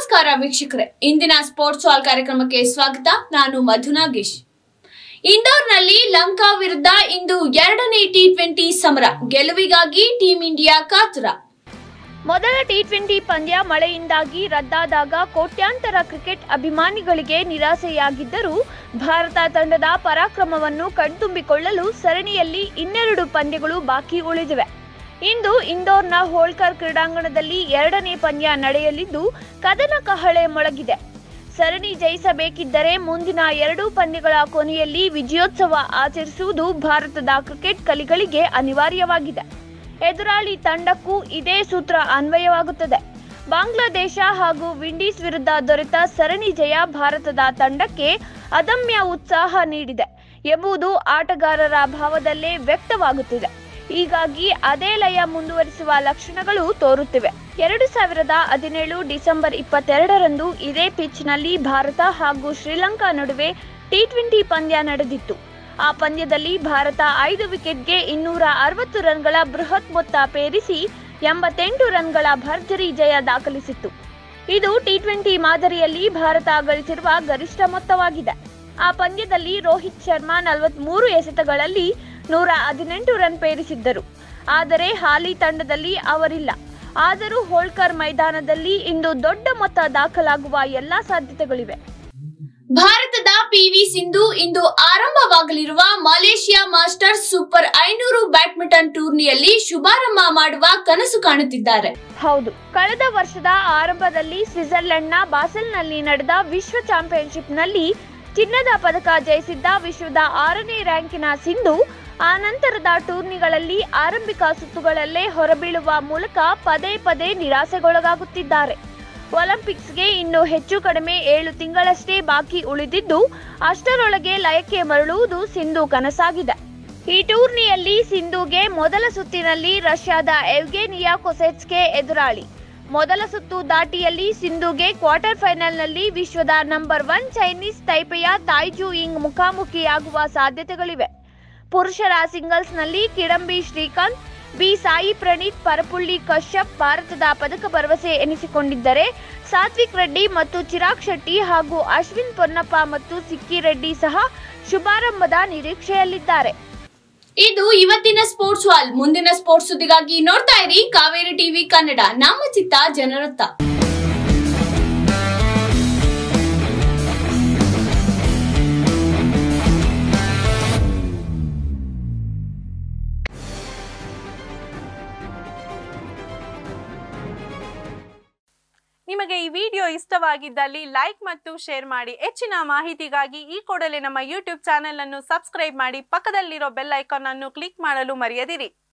ನಮಸ್ಕಾರ ವೀಕ್ಷಕರೇ ಇಂದಿನ ಸ್ಪೋರ್ಟ್ಸ್ ವಾಲ್ ಕಾರ್ಯಕ್ರಮಕ್ಕೆ ಸ್ವಾಗತ ನಾನು ಮಧು ನಾಗೇಶ್ ಇಂದೋರ್ನಲ್ಲಿ ಲಂಕಾ ವಿರುದ್ಧ ಇಂದು ಎರಡನೇ ಟಿ ಟ್ವೆಂಟಿ ಸಮರ ಗೆಲುವಿಗಾಗಿ ಟೀಂ ಇಂಡಿಯಾ ಕಾತುರ ಮೊದಲ ಟಿ ಟ್ವೆಂಟಿ ಪಂದ್ಯ ಮಳೆಯಿಂದಾಗಿ ರದ್ದಾದಾಗ ಕೋಟ್ಯಾಂತರ ಕ್ರಿಕೆಟ್ ಅಭಿಮಾನಿಗಳಿಗೆ ನಿರಾಸೆಯಾಗಿದ್ದರೂ ಭಾರತ ತಂಡದ ಪರಾಕ್ರಮವನ್ನು ಕಣ್ತುಂಬಿಕೊಳ್ಳಲು ಸರಣಿಯಲ್ಲಿ ಇನ್ನೆರಡು ಪಂದ್ಯಗಳು ಬಾಕಿ ಉಳಿದಿವೆ ಇಂದು ಇಂದೋರ್ನ ಹೋಳ್ಕರ್ ಕ್ರೀಡಾಂಗಣದಲ್ಲಿ ಎರಡನೇ ಪಂದ್ಯ ನಡೆಯಲಿದ್ದು ಕದನ ಕಹಳೆ ಮೊಳಗಿದೆ ಸರಣಿ ಜಯಿಸಬೇಕಿದ್ದರೆ ಮುಂದಿನ ಎರಡೂ ಪಂದ್ಯಗಳ ಕೊನೆಯಲ್ಲಿ ವಿಜಯೋತ್ಸವ ಆಚರಿಸುವುದು ಭಾರತದ ಕ್ರಿಕೆಟ್ ಕಲಿಗಳಿಗೆ ಅನಿವಾರ್ಯವಾಗಿದೆ ಎದುರಾಳಿ ತಂಡಕ್ಕೂ ಇದೇ ಸೂತ್ರ ಅನ್ವಯವಾಗುತ್ತದೆ ಬಾಂಗ್ಲಾದೇಶ ಹಾಗೂ ವಿಂಡೀಸ್ ವಿರುದ್ಧ ದೊರೆತ ಸರಣಿ ಜಯ ಭಾರತದ ತಂಡಕ್ಕೆ ಅದಮ್ಯ ಉತ್ಸಾಹ ನೀಡಿದೆ ಎಂಬುದು ಆಟಗಾರರ ಭಾವದಲ್ಲೇ ವ್ಯಕ್ತವಾಗುತ್ತಿದೆ ಹೀಗಾಗಿ ಅದೇ ಲಯ ಮುಂದುವರಿಸುವ ಲಕ್ಷಣಗಳು ತೋರುತ್ತಿವೆ ಎರಡು ಸಾವಿರದ ಹದಿನೇಳು ಡಿಸೆಂಬರ್ ಇಪ್ಪತ್ತೆರಡರಂದು ಇದೇ ಪಿಚ್ನಲ್ಲಿ ಭಾರತ ಹಾಗೂ ಶ್ರೀಲಂಕಾ ನಡುವೆ ಟಿ ಟ್ವೆಂಟಿ ಪಂದ್ಯ ನಡೆದಿತ್ತು ಆ ಪಂದ್ಯದಲ್ಲಿ ಭಾರತ ಐದು ವಿಕೆಟ್ಗೆ ಇನ್ನೂರ ಅರವತ್ತು ರನ್ಗಳ ಬೃಹತ್ ಮೊತ್ತ ಪೇರಿಸಿ ಎಂಬತ್ತೆಂಟು ರನ್ಗಳ ಭರ್ಜರಿ ಜಯ ದಾಖಲಿಸಿತ್ತು ಇದು ಟಿ ಟ್ವೆಂಟಿ ಮಾದರಿಯಲ್ಲಿ ಭಾರತ ಗಳಿಸಿರುವ ಗರಿಷ್ಠ ಮೊತ್ತವಾಗಿದೆ ಆ ಪಂದ್ಯದಲ್ಲಿ ರೋಹಿತ್ ಶರ್ಮಾ ನಲವತ್ಮೂರು ಎಸೆತಗಳಲ್ಲಿ ನೂರ ಹದಿನೆಂಟು ರನ್ ಪೇರಿಸಿದ್ದರು ಆದರೆ ಹಾಲಿ ತಂಡದಲ್ಲಿ ಅವರಿಲ್ಲ ಆದರೂ ಹೋಳ್ಕರ್ ಮೈದಾನದಲ್ಲಿ ಇಂದು ದೊಡ್ಡ ಮೊತ್ತ ದಾಖಲಾಗುವ ಎಲ್ಲಾ ಸಾಧ್ಯತೆಗಳಿವೆ ಭಾರತದ ಪಿವಿ ಸಿಂಧು ಇಂದು ಆರಂಭವಾಗಲಿರುವ ಮಲೇಷಿಯಾ ಮಾಸ್ಟರ್ಸ್ ಸೂಪರ್ ಐನೂರು ಬ್ಯಾಡ್ಮಿಂಟನ್ ಟೂರ್ನಿಯಲ್ಲಿ ಶುಭಾರಂಭ ಮಾಡುವ ಕನಸು ಕಾಣುತ್ತಿದ್ದಾರೆ ಹೌದು ಕಳೆದ ವರ್ಷದ ಆರಂಭದಲ್ಲಿ ಸ್ವಿಟ್ಜರ್ಲೆಂಡ್ನ ಬಾಸೆಲ್ನಲ್ಲಿ ನಡೆದ ವಿಶ್ವ ಚಾಂಪಿಯನ್ಶಿಪ್ನಲ್ಲಿ ಚಿನ್ನದ ಪದಕ ಜಯಿಸಿದ್ದ ವಿಶ್ವದ ಆರನೇ ರ್ಯಾಂಕಿನ ಸಿಂಧು ಆ ನಂತರದ ಟೂರ್ನಿಗಳಲ್ಲಿ ಆರಂಭಿಕ ಸುತ್ತುಗಳಲ್ಲೇ ಹೊರಬೀಳುವ ಮೂಲಕ ಪದೇ ಪದೇ ನಿರಾಸೆಗೊಳಗಾಗುತ್ತಿದ್ದಾರೆ ಒಲಿಂಪಿಕ್ಸ್ಗೆ ಇನ್ನು ಹೆಚ್ಚು ಕಡಿಮೆ ಏಳು ತಿಂಗಳಷ್ಟೇ ಬಾಕಿ ಉಳಿದಿದ್ದು ಅಷ್ಟರೊಳಗೆ ಲಯಕ್ಕೆ ಮರಳುವುದು ಸಿಂಧು ಕನಸಾಗಿದೆ ಈ ಟೂರ್ನಿಯಲ್ಲಿ ಸಿಂಧುಗೆ ಮೊದಲ ಸುತ್ತಿನಲ್ಲಿ ರಷ್ಯಾದ ಎವ್ಗೇನಿಯಾ ಕೊಸೆಟ್ಸ್ಗೆ ಎದುರಾಳಿ ಮೊದಲ ಸುತ್ತು ದಾಟಿಯಲ್ಲಿ ಸಿಂಧುಗೆ ಕ್ವಾರ್ಟರ್ ಫೈನಲ್ನಲ್ಲಿ ವಿಶ್ವದ ನಂಬರ್ ಒನ್ ಚೈನೀಸ್ ತೈಪೆಯ ತಾಯ್ಜು ಇಂಗ್ ಮುಖಾಮುಖಿಯಾಗುವ ಸಾಧ್ಯತೆಗಳಿವೆ ಪುರುಷರ ಸಿಂಗಲ್ಸ್ನಲ್ಲಿ ಕಿಡಂಬಿ ಶ್ರೀಕಾಂತ್ ಬಿ ಸಾಯಿ ಪ್ರಣೀತ್ ಪರಪುಳ್ಳಿ ಕಶ್ಯಪ್ ಭಾರತದ ಪದಕ ಭರವಸೆ ಎನಿಸಿಕೊಂಡಿದ್ದರೆ ಸಾತ್ವಿಕ್ ರೆಡ್ಡಿ ಮತ್ತು ಚಿರಾಗ್ ಶೆಟ್ಟಿ ಹಾಗೂ ಅಶ್ವಿನ್ ಪೊನ್ನಪ್ಪ ಮತ್ತು ಸಿಕ್ಕಿ ರೆಡ್ಡಿ ಸಹ ಶುಭಾರಂಭದ ನಿರೀಕ್ಷೆಯಲ್ಲಿದ್ದಾರೆ ಇದು ಇವತ್ತಿನ ಸ್ಪೋರ್ಟ್ಸ್ ವಾಲ್ ಮುಂದಿನ ಸ್ಪೋರ್ಟ್ಸ್ ಸುದ್ದಿಗಾಗಿ ನೋಡ್ತಾ ಇರಿ ಕಾವೇರಿ ಟಿವಿ ಕನ್ನಡ ನಮ್ಮ ಚಿತ್ತ ಜನರತ್ತ ನಿಮಗೆ ಈ ವಿಡಿಯೋ ಇಷ್ಟವಾಗಿದ್ದಲ್ಲಿ ಲೈಕ್ ಮತ್ತು ಶೇರ್ ಮಾಡಿ ಹೆಚ್ಚಿನ ಮಾಹಿತಿಗಾಗಿ ಈ ಕೂಡಲೇ ನಮ್ಮ ಯೂಟ್ಯೂಬ್ ಚಾನೆಲ್ ಅನ್ನು ಸಬ್ಸ್ಕ್ರೈಬ್ ಮಾಡಿ ಪಕ್ಕದಲ್ಲಿರೋ ಬೆಲ್ ಐಕಾನ್ ಅನ್ನು ಕ್ಲಿಕ್ ಮಾಡಲು ಮರೆಯದಿರಿ